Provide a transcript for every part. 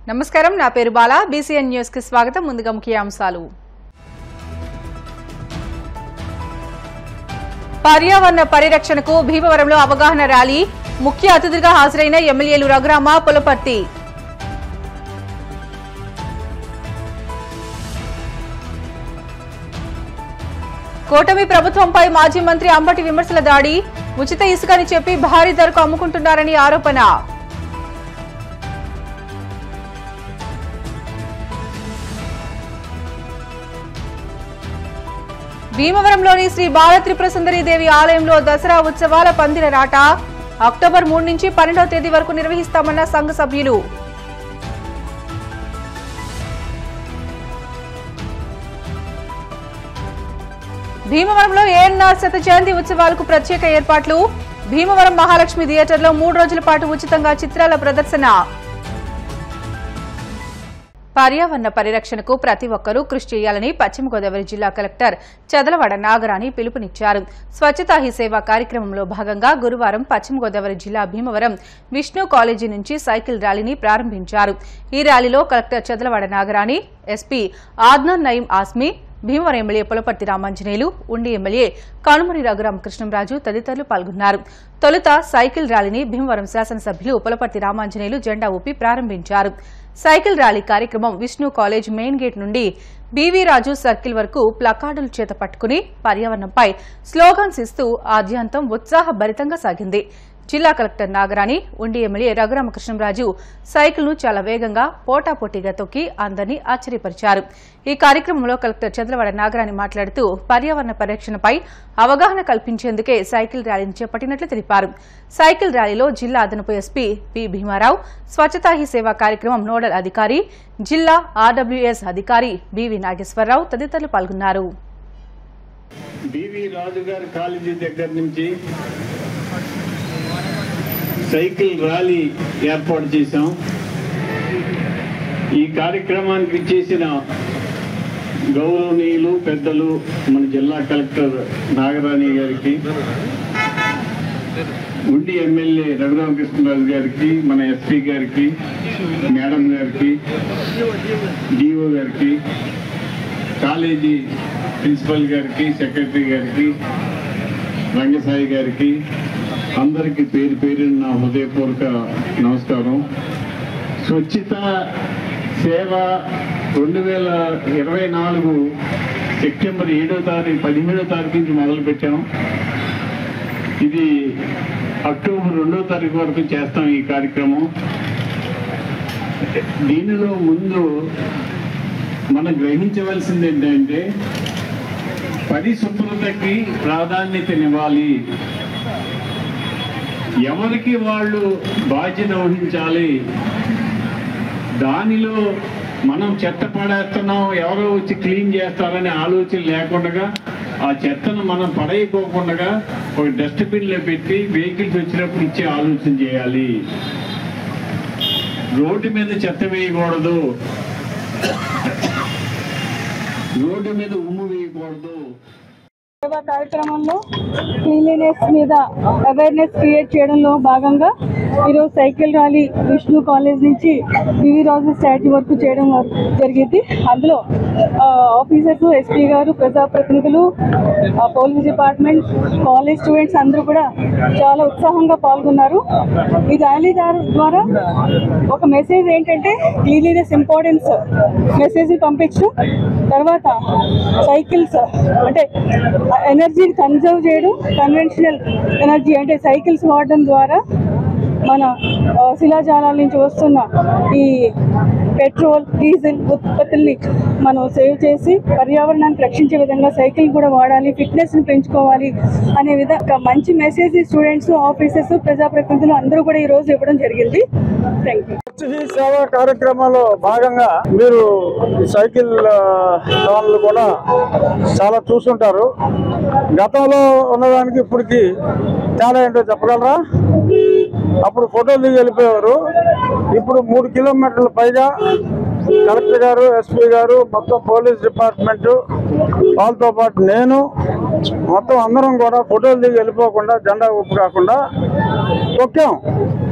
నమస్కారం నా పేరు బాల బీసీఎన్ న్యూస్ కి స్వాగతం ముందుగా ముఖ్యాంశాలు పర్యావరణ పరిరక్షణకు భీమవరంలో అవగాహన ర్యాలీ ముఖ్య అతిథిగా హాజరైన ఎమ్మెల్యేలు రఘురామ పులపర్తి కూటమి ప్రభుత్వంపై మాజీ మంత్రి అంబటి విమర్శల దాడి ఉచిత ఇసుకని చెప్పి భారీ ధరకు అమ్ముకుంటున్నారని ఆరోపణ భీమవరంలోని శ్రీ బాల త్రిపుర దేవి ఆలయంలో దసరా ఉత్సవాల పందిర రాట అక్టోబర్ మూడు నుంచి పన్నెండవ తేదీ వరకు నిర్వహిస్తామన్న సంఘ సభ్యులు భీమవరంలో ఏఎన్ఆర్ శత జయంతి ఉత్సవాలకు ప్రత్యేక ఏర్పాట్లు భీమవరం మహాలక్ష్మి థియేటర్లో మూడు రోజుల పాటు ఉచితంగా చిత్రాల ప్రదర్శన పర్యావరణ పరిరక్షణకు ప్రతి ఒక్కరూ కృషి చేయాలని పశ్చిమ గోదావరి జిల్లా కలెక్టర్ చదలవాడ నాగరాణి పిలుపునిచ్చారు స్వచ్ఛతా హీ సేవ కార్యక్రమంలో భాగంగా గురువారం పశ్చిమ గోదావరి జిల్లా భీమవరం విష్ణు కాలేజీ నుంచి సైకిల్ ర్యాలీని ప్రారంభించారు ఈ ర్యాలీలో collector Chadalavada Nagarani SP Adnan Naeem Asmi Bhimavaram MLA Pulaparthi Ramanjaneyulu Undi MLA కనుమరి Raghurama Krishnam Raju తదితరులు పాల్గొన్నారు తొలుత సైకిల్ ర్యాలీని భీమవరం శాసనసభ్యులు పులపర్తి రామాంజనేయులు జెండా ఊపి ప్రారంభించారు సైకిల్ ర్యాలీ కార్యక్రమం విష్ణు కాలేజ్ మెయిన్ గేట్ నుండి బీవీ రాజు సర్కిల్ వరకు ప్లకార్డులు చేత పట్టుకుని పర్యావరణంపై స్లోగన్స్ ఇస్తూ ఆద్యాంతం ఉత్సాహభరితంగా సాగింది జిల్లా కలెక్టర్ నాగరాణి ఉండి ఎమ్మెల్యే రఘురామకృష్ణంరాజు సైకిల్ను చాలా వేగంగా పోటాపోటీగా తొక్కి అందరినీ ఆశ్చర్యపరిచారు ఈ కార్యక్రమంలో కలెక్టర్ చంద్రవాడ నాగరాణి మాట్లాడుతూ పర్యావరణ పరిరక్షణపై అవగాహన కల్పించేందుకే సైకిల్ ర్యాలీని చేపట్టినట్లు తెలిపారు సైకిల్ ర్యాలీలో జిల్లా అదనపు ఎస్పీ పి భీమారావు స్వచ్ఛతా హీ సేవా కార్యక్రమం నోడల్ అధికారి జిల్లా ఆర్డబ్ల్యూఎస్ అధికారి బివి నాగేశ్వరరావు తదితరులు పాల్గొన్నారు బివి రాజు గారి కాలేజీ దగ్గర నుంచి సైకిల్ ర్యాలీ ఏర్పాటు చేశాం ఈ కార్యక్రమానికి చేసిన గౌరవనీయులు పెద్దలు మన జిల్లా కలెక్టర్ నాగరాణి గారికి ఉండి ఎమ్మెల్యే రఘురామకృష్ణరాజు గారికి మన ఎస్పీ గారికి మేడం గారికి డిఓ గారికి కాలేజీ ప్రిన్సిపల్ గారికి సెక్రటరీ గారికి రంగసాయి గారికి అందరికీ పేరు పేరు నా హృదయపూర్వక నమస్కారం స్వచ్ఛత సేవ రెండు వేల ఇరవై నాలుగు సెప్టెంబర్ ఏడో తారీఖు పదిహేడో తారీఖు నుంచి మొదలుపెట్టాం ఇది అక్టోబర్ రెండో తారీఖు వరకు చేస్తాం ఈ కార్యక్రమం దీనిలో ముందు మనం గ్రహించవలసింది ఏంటంటే పరిశుభ్రతకి ప్రాధాన్యతనివ్వాలి ఎవరికి వాళ్ళు బాధ్యత వహించాలి దానిలో మనం చెత్త పడేస్తున్నాం ఎవరో వచ్చి క్లీన్ చేస్తారనే ఆలోచన లేకుండా ఆ చెత్తను మనం పడేయకోకుండా ఒక డస్ట్బిన్లో పెట్టి వెహికల్స్ వచ్చినప్పుడు ఇచ్చే ఆలోచన చేయాలి రోడ్డు మీద చెత్త వేయకూడదు రోడ్డు మీద ఉమ్ము వేయకూడదు సేవా కార్యక్రమంలో క్లీన్లీనెస్ మీద అవేర్నెస్ క్రియేట్ చేయడంలో భాగంగా ఈరోజు సైకిల్ ర్యాలీ విష్ణు కాలేజ్ నుంచి వివి రాజు స్టాచ్యూ వరకు చేయడం జరిగింది అందులో ఆఫీసర్స్ ఎస్పీ గారు ప్రజాప్రతినిధులు ఆ, పోలీస్ డిపార్ట్మెంట్ కాలేజ్ స్టూడెంట్స్ అందరూ కూడా చాలా ఉత్సాహంగా పాల్గొన్నారు ఈ ర్యాలీ దారు- ద్వారా ఒక మెసేజ్ ఏంటంటే క్లీన్లీనెస్ ఇంపార్టెన్స్ మెసేజ్ పంపించడం తర్వాత సైకిల్స్ అంటే ఎనర్జీని కన్జర్వ్ చేయడం కన్వెన్షనల్ ఎనర్జీ అంటే సైకిల్స్ వాడడం ద్వారా మన ఆ, శిలాజాలాల నుంచి వస్తున్న ఈ పెట్రోల్ డీజిల్ ఉత్పత్తుల్ని మనం సేవ్ చేసి పర్యావరణాన్ని రక్షించే విధంగా సైకిల్ కూడా వాడాలి ఫిట్నెస్ని పెంచుకోవాలి అనే విధంగా ఒక మంచి మెసేజ్ స్టూడెంట్స్ ఆఫీసర్స్ ప్రజాప్రతినిధులు అందరూ కూడా ఈ రోజు ఇవ్వడం జరిగింది థ్యాంక్ యూ ఈ సేవా కార్యక్రమంలో భాగంగా మీరు ఈ సైకిల్ ఆ, దారులు కూడా చాలా చూస్తుంటారు గతంలో ఉన్నదానికి ఇప్పటికి తేడా ఏంటో చెప్పగలరా అప్పుడు ఫోటోలు దిగి వెళ్ళిపోయేవారు ఇప్పుడు మూడు కిలోమీటర్ల పైగా కలెక్టర్ గారు ఎస్పీ గారు మొత్తం పోలీస్ డిపార్ట్మెంట్ వాళ్ళతో పాటు నేను మొత్తం అందరం కూడా ఫోటోలు దిగి వెళ్ళిపోకుండా జెండా ఊపు కాకుండా తొక్కాం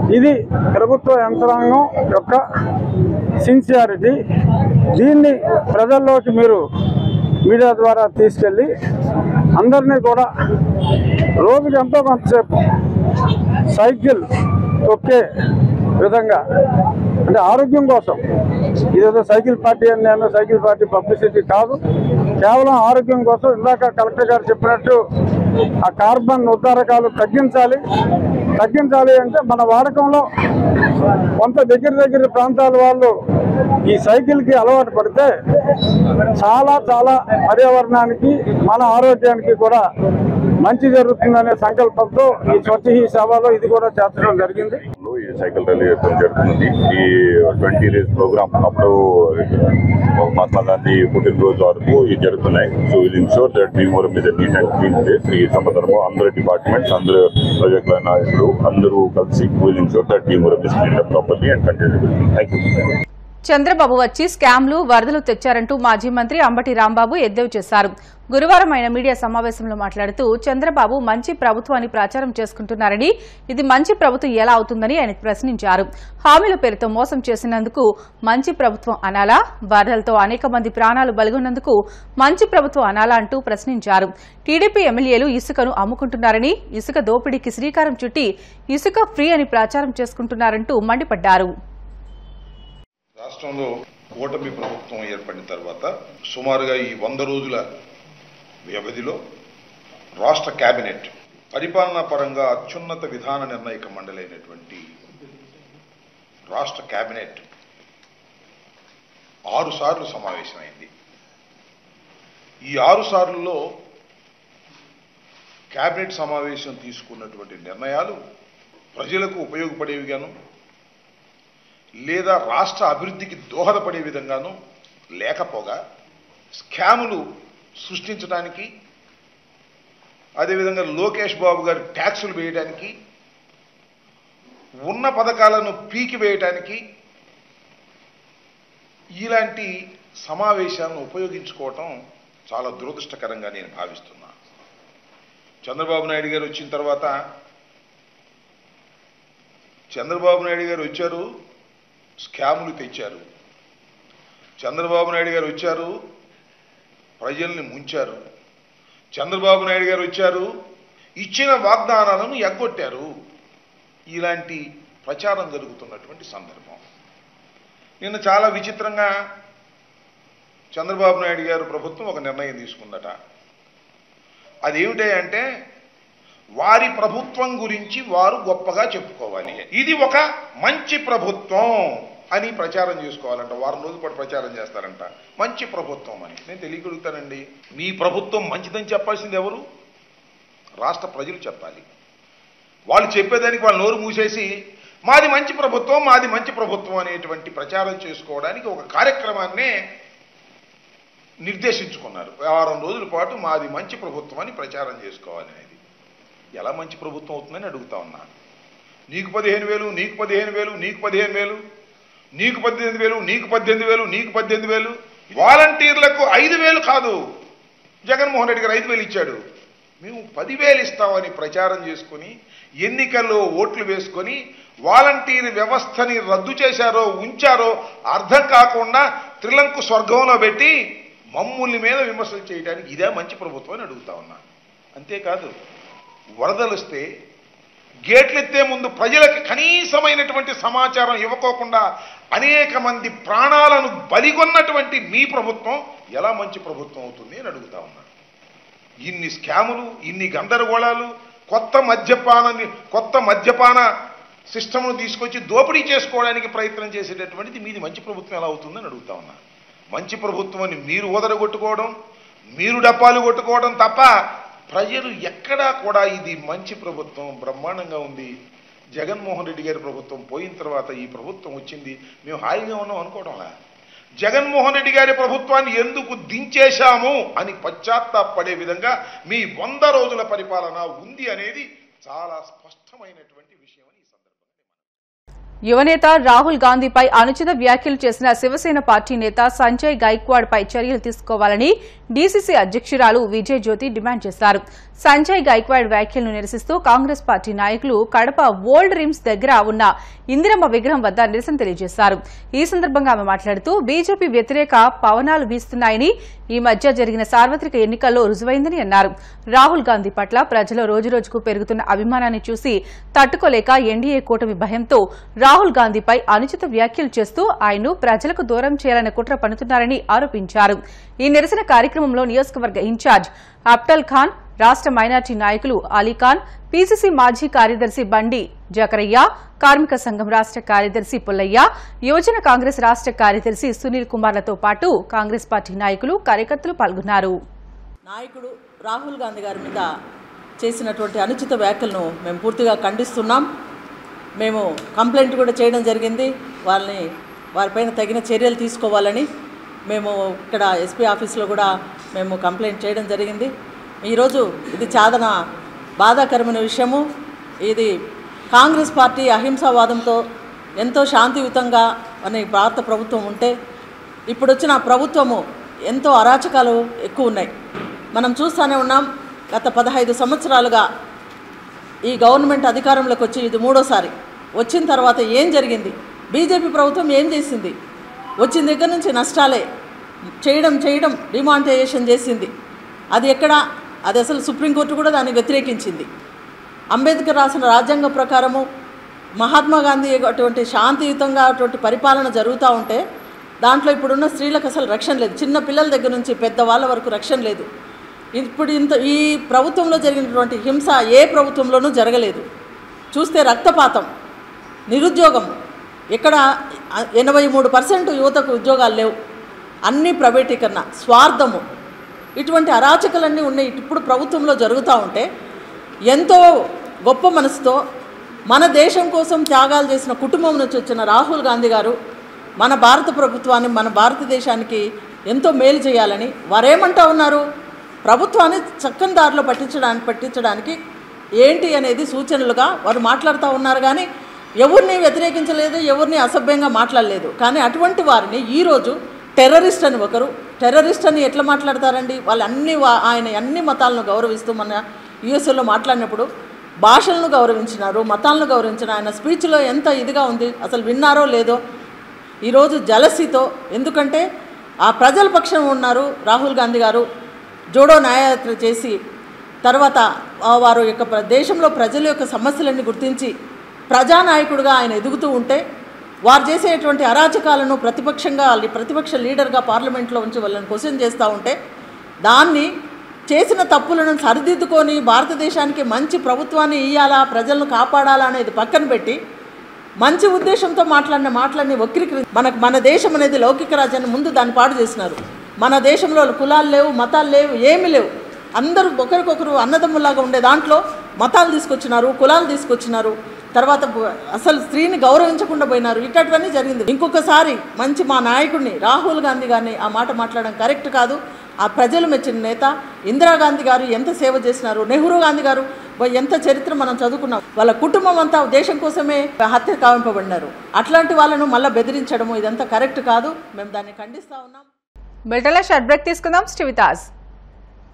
ఇది ప్రభుత్వ యంత్రాంగం యొక్క సిన్సియారిటీ దీన్ని ప్రజల్లోకి మీరు మీడియా ద్వారా తీసుకెళ్ళి అందరినీ కూడా రోజుకి ఎంతో కొంతసేపు సైకిల్ తొక్కే విధంగా అంటే ఆరోగ్యం కోసం ఇదేదో సైకిల్ పార్టీ అని నేను సైకిల్ పార్టీ పబ్లిసిటీ కాదు కేవలం ఆరోగ్యం కోసం ఇందాక కలెక్టర్ గారు చెప్పినట్టు ఆ కార్బన్ ఉద్దారకాలు తగ్గించాలి తగ్గించాలి అంటే మన వాడకంలో కొంత దగ్గర దగ్గర ప్రాంతాల వాళ్ళు ఈ సైకిల్కి అలవాటు పడితే చాలా చాలా పర్యావరణానికి మన ఆరోగ్యానికి కూడా మంచి జరుగుతుందనే సంకల్పంతో ఈ స్వచ్ఛ హీ సేవలో ఇది కూడా చేర్చడం జరిగింది లో ఈ సైకిల్ ర్యాలీ చేయడం జరుగుతుంది ఈ ట్వంటీ డేస్ ప్రోగ్రామ్ అప్పుడు మహాత్మా గాంధీ పుట్టినరోజు వరకు ఇది జరుగుతున్నాయి సో ఇది ఇన్షూర్ దట్ భీమవరం మీద నీట్ అండ్ క్లీన్ ప్లేస్ ఈ సంవత్సరము అందరు డిపార్ట్మెంట్స్ అందరు ప్రాజెక్టుల నాయకులు అందరూ కలిసి will ensure that Bhimavaram is clean up properly and continue thank you Chandrababu వచ్చి స్కామ్లు వరదలు తెచ్చారంటూ మాజీ మంత్రి అంబటి రాంబాబు ఎద్దేవి చేశారు గురువారం ఆయన మీడియా సమావేశంలో మాట్లాడుతూ చంద్రబాబు మంచి ప్రభుత్వాన్ని ప్రచారం చేసుకుంటున్నారని ఇది మంచి ప్రభుత్వం ఎలా అవుతుందని ఆయన ప్రశ్నించారు హామీల పేరుతో మోసం చేసినందుకు మంచి ప్రభుత్వం అనాలా వరదలతో అనేక మంది ప్రాణాలు బలిగొన్నందుకు మంచి ప్రభుత్వం అనాలా అంటూ ప్రశ్నించారు టీడీపీ ఎమ్మెల్యేలు ఇసుకను అమ్ముకుంటున్నారని ఇసుక దోపిడీకి శ్రీకారం చుట్టి ఇసుక ఫ్రీ అని ప్రచారం చేసుకుంటున్నారంటూ మండిపడ్డారు రాష్ట్రంలో కూటమి ప్రభుత్వం ఏర్పడిన తర్వాత సుమారుగా ఈ వంద రోజుల వ్యవధిలో రాష్ట్ర కేబినెట్ పరిపాలనా పరంగా అత్యున్నత విధాన నిర్ణాయక మండలి అయినటువంటి రాష్ట్ర కేబినెట్ ఆరు సార్లు సమావేశమైంది ఈ ఆరు సార్లలో కేబినెట్ సమావేశం తీసుకున్నటువంటి నిర్ణయాలు ప్రజలకు ఉపయోగపడేవిగాను లేదా రాష్ట్ర అభివృద్ధికి దోహదపడే విధంగాను లేకపోగా స్కాములు సృష్టించడానికి అదేవిధంగా లోకేష్ బాబు గారు ట్యాక్సులు వేయడానికి ఉన్న పథకాలను పీకి వేయడానికి ఇలాంటి సమావేశాలను ఉపయోగించుకోవటం చాలా దురదృష్టకరంగా నేను భావిస్తున్నా చంద్రబాబు నాయుడు గారు వచ్చిన తర్వాత చంద్రబాబు నాయుడు గారు వచ్చారు స్కాములు తెచ్చారు చంద్రబాబు నాయుడు గారు వచ్చారు ప్రజల్ని ముంచారు చంద్రబాబు నాయుడు గారు వచ్చారు ఇచ్చిన వాగ్దానాలను ఎగ్గొట్టారు ఇలాంటి ప్రచారం జరుగుతున్నటువంటి సందర్భం నిన్న చాలా విచిత్రంగా చంద్రబాబు నాయుడు గారు ప్రభుత్వం ఒక నిర్ణయం తీసుకుందట అదేమిటి అంటే వారి ప్రభుత్వం గురించి వారు గొప్పగా చెప్పుకోవాలి ఇది ఒక మంచి ప్రభుత్వం అని ప్రచారం చేసుకోవాలంట వారం రోజుల పాటు ప్రచారం చేస్తారంట మంచి ప్రభుత్వం అని నేను తెలియగలుగుతానండి మీ ప్రభుత్వం మంచిదని చెప్పాల్సింది ఎవరు రాష్ట్ర ప్రజలు చెప్పాలి వాళ్ళు చెప్పేదానికి వాళ్ళు నోరు మూసేసి మాది మంచి ప్రభుత్వం మాది మంచి ప్రభుత్వం అనేటువంటి ప్రచారం చేసుకోవడానికి ఒక కార్యక్రమాన్నే నిర్దేశించుకున్నారు వారం రోజుల పాటు మాది మంచి ప్రభుత్వం అని ప్రచారం చేసుకోవాలి అనేది ఎలా మంచి ప్రభుత్వం అవుతుందని అడుగుతా ఉన్నా నీకు పదిహేను వేలు నీకు పదిహేను వేలు నీకు పదిహేను వేలు నీకు పద్దెనిమిది వేలు నీకు పద్దెనిమిది వేలు నీకు పద్దెనిమిది వేలు వాలంటీర్లకు ఐదు వేలు కాదు జగన్మోహన్ రెడ్డి గారు ఐదు వేలు ఇచ్చాడు మేము పదివేలు ఇస్తామని ప్రచారం చేసుకుని ఎన్నికల్లో ఓట్లు వేసుకొని వాలంటీర్ వ్యవస్థని రద్దు చేశారో ఉంచారో అర్థం కాకుండా త్రిలంకు స్వర్గంలో పెట్టి మమ్ముల్ని మీద విమర్శలు చేయడానికి ఇదే మంచి ప్రభుత్వం అని అడుగుతా ఉన్నా అంతేకాదు వరదలు వస్తే గేట్లు ఎత్తే ముందు ప్రజలకు కనీసమైనటువంటి సమాచారం ఇవ్వకోకుండా అనేక మంది ప్రాణాలను బలిగొన్నటువంటి మీ ప్రభుత్వం ఎలా మంచి ప్రభుత్వం అవుతుంది అని అడుగుతా ఉన్నా ఇన్ని స్కాములు ఇన్ని గందరగోళాలు కొత్త మద్యపానాన్ని కొత్త మద్యపాన సిస్టమ్ను తీసుకొచ్చి దోపిడీ చేసుకోవడానికి ప్రయత్నం చేసేటటువంటిది మీది మంచి ప్రభుత్వం ఎలా అవుతుందని అడుగుతా ఉన్నా మంచి ప్రభుత్వం అని మీరు ఓదరగొట్టుకోవడం మీరు డప్పాలు కొట్టుకోవడం తప్ప ప్రజలు ఎక్కడా కూడా ఇది మంచి ప్రభుత్వం బ్రహ్మాండంగా ఉంది జగన్మోహన్ రెడ్డి గారి ప్రభుత్వం పోయిన తర్వాత ఈ ప్రభుత్వం వచ్చింది మేము హాయిగా ఉన్నాం అనుకోవడంలా జగన్మోహన్ రెడ్డి గారి ప్రభుత్వాన్ని ఎందుకు దించేశాము అని పశ్చాత్తాపడే విధంగా మీ వంద రోజుల పరిపాలన ఉంది అనేది చాలా స్పష్టమైనటువంటి విషయం అని ఈ సందర్భంగా యువనేత రాహుల్ గాంధీపై అనుచిత వ్యాఖ్యలు చేసిన శివసేన పార్టీ నేత సంజయ్ గైక్వాడ్ పై చర్యలు తీసుకోవాలని డీసీసీ అధ్యక్షురాలు విజయ్ జ్యోతి డిమాండ్ చేశారు సంజయ్ గైక్వాడ్ వ్యాఖ్యలను నిరసిస్తూ కాంగ్రెస్ పార్టీ నాయకులు కడప ఓల్డ్ రిమ్స్ దగ్గర ఉన్న ఇందిరమ్మ విగ్రహం వద్ద నిరసన తెలియజేశారు ఈ సందర్భంగా ఆమె మాట్లాడుతూ బీజేపీ వ్యతిరేక పవనాలు వీస్తున్నాయని ఈ మధ్య జరిగిన సార్వత్రిక ఎన్నికల్లో రుజువైందని అన్నారు రాహుల్ గాంధీ పట్ల ప్రజలు రోజురోజుకు పెరుగుతున్న అభిమానాన్ని చూసి తట్టుకోలేక ఎన్డీఏ కూటమి భయంతో రాహుల్ గాంధీపై అనుచిత వ్యాఖ్యలు చేస్తూ ఆయన్ను ప్రజలకు దూరం చేయాలని కుట్ర పన్నుతున్నారని ఆరోపించారు ఈ నిరసన కార్యక్రమంలో నియోజకవర్గ ఇన్ఛార్జ్ అప్టల్ ఖాన్ రాష్ట మైనార్టీ నాయకులు అలీఖాన్ పీసీసీ మాజీ కార్యదర్శి బండి జకరయ్య కార్మిక సంఘం రాష్ట కార్యదర్శి పుల్లయ్య యువజన కాంగ్రెస్ రాష్ట కార్యదర్శి సునీల్ కుమార్లతో పాటు కాంగ్రెస్ పార్టీ నాయకులు కార్యకర్తలు పాల్గొన్నారు నాయకుడు రాహుల్ గాంధీ గారి మీద చేసినటువంటి అనుచిత వ్యాఖ్యలను మేము పూర్తిగా ఖండిస్తున్నాం మేము కంప్లైంట్ కూడా చేయడం జరిగింది వాళ్ళని వారిపైన తగిన చర్యలు తీసుకోవాలని మేము ఇక్కడ ఎస్పీ ఆఫీస్లో కూడా మేము కంప్లైంట్ చేయడం జరిగింది ఈరోజు ఇది చాదన బాధాకరమైన విషయము ఇది కాంగ్రెస్ పార్టీ అహింసావాదంతో ఎంతో శాంతియుతంగా అని భారత ప్రభుత్వం ఉంటే ఇప్పుడు వచ్చిన ప్రభుత్వము ఎంతో అరాచకాలు ఎక్కువ ఉన్నాయి మనం చూస్తూనే ఉన్నాం గత పదహైదు సంవత్సరాలుగా ఈ గవర్నమెంట్ అధికారంలోకి వచ్చి ఇది మూడోసారి వచ్చిన తర్వాత ఏం జరిగింది బీజేపీ ప్రభుత్వం ఏం చేసింది వచ్చిన దగ్గర నుంచి నష్టాలే చేయడం చేయడం డిమానిటైజేషన్ చేసింది అది ఎక్కడ అది అసలు సుప్రీంకోర్టు కూడా దాన్ని వ్యతిరేకించింది అంబేద్కర్ రాసిన రాజ్యాంగ ప్రకారము మహాత్మా గాంధీ అటువంటి శాంతియుతంగా అటువంటి పరిపాలన జరుగుతూ ఉంటే దాంట్లో ఇప్పుడున్న స్త్రీలకు అసలు రక్షణ లేదు చిన్న పిల్లల దగ్గర నుంచి పెద్దవాళ్ళ వరకు రక్షణ లేదు ఇప్పుడు ఇంత ఈ ప్రభుత్వంలో జరిగినటువంటి హింస ఏ ప్రభుత్వంలోనూ జరగలేదు చూస్తే రక్తపాతం నిరుద్యోగం ఇక్కడ ఎనభై మూడు పర్సెంట్ యువతకు ఉద్యోగాలు లేవు అన్నీ ప్రైవేటీకరణ స్వార్థము ఇటువంటి అరాచకలన్నీ ఉన్నాయి ఇప్పుడు ప్రభుత్వంలో జరుగుతూ ఉంటే ఎంతో గొప్ప మనసుతో మన దేశం కోసం త్యాగాలు చేసిన కుటుంబం నుంచి వచ్చిన రాహుల్ గాంధీ గారు మన భారత ప్రభుత్వాన్ని మన భారతదేశానికి ఎంతో మేలు చేయాలని వారేమంటా ఉన్నారు ప్రభుత్వాన్ని చక్కని దారిలో పట్టించడానికి పట్టించడానికి ఏంటి అనేది సూచనలుగా వారు మాట్లాడుతూ ఉన్నారు కానీ ఎవరిని వ్యతిరేకించలేదు ఎవరిని అసభ్యంగా మాట్లాడలేదు కానీ అటువంటి వారిని ఈరోజు టెర్రరిస్ట్ అని ఒకరు టెర్రరిస్ట్ అని ఎట్లా మాట్లాడతారండి వాళ్ళు అన్ని వా- ఆయన అన్ని మతాలను గౌరవిస్తూ మన యుఎస్ఏలో మాట్లాడినప్పుడు భాషలను గౌరవించినారు మతాలను గౌరవించిన ఆయన స్పీచ్లో ఎంత ఇదిగా ఉంది అసలు విన్నారో లేదో ఈరోజు జలసితో ఎందుకంటే ఆ ప్రజల పక్షం ఉన్నారు రాహుల్ గాంధీ గారు జోడో న్యాయయాత్ర చేసి తర్వాత ఆ వారు యొక్క ప్ర- దేశంలో ప్రజల యొక్క సమస్యలన్నీ గుర్తించి ప్రజానాయకుడిగా ఆయన ఎదుగుతూ ఉంటే వారు చేసేటువంటి అరాచకాలను ప్రతిపక్షంగా వాళ్ళ ప్రతిపక్ష లీడర్గా పార్లమెంట్లో ఉంచి వాళ్ళని క్వశ్చన్ చేస్తూ ఉంటే దాన్ని చేసిన తప్పులను సరిదిద్దుకొని భారతదేశానికి మంచి ప్రభుత్వాన్ని ఇయ్యాలా ప్రజలను కాపాడాలా అనేది పక్కన పెట్టి మంచి ఉద్దేశంతో మాట్లాడిన మాటలన్నీ వక్రీకరి మనకు మన దేశం అనేది లౌకిక రాజ్యాన్ని ముందు దాన్ని పాడు చేసినారు మన దేశంలో కులాలు లేవు మతాలు లేవు ఏమీ లేవు అందరూ ఒకరికొకరు అన్నదమ్ములాగా ఉండే దాంట్లో మతాలు తీసుకొచ్చినారు కులాలు తీసుకొచ్చినారు తర్వాత బ- అసలు స్త్రీని గౌరవించకుండా పోయినారు ఇట్లాంటివన్నీ జరిగింది ఇంకొకసారి మంచి మా నాయకుడిని రాహుల్ గాంధీ గారిని ఆ మాట మాట్లాడడం కరెక్ట్ కాదు ఆ ప్రజలు మెచ్చిన నేత ఇందిరాగాంధీ గారు ఎంత సేవ చేసినారు నెహ్రూ గాంధీ గారు వా- ఎంత చరిత్ర మనం చదువుకున్నాం వాళ్ళ కుటుంబం అంతా దేశం కోసమే హత్య కావింపబడినారు అట్లాంటి వాళ్ళను మళ్ళీ బెదిరించడము ఇదంతా కరెక్ట్ కాదు మేము దాన్ని ఖండిస్తా ఉన్నాం బిల్టన్లో షార్ట్ బ్రేక్ తీసుకుందాం స్టివితాజ్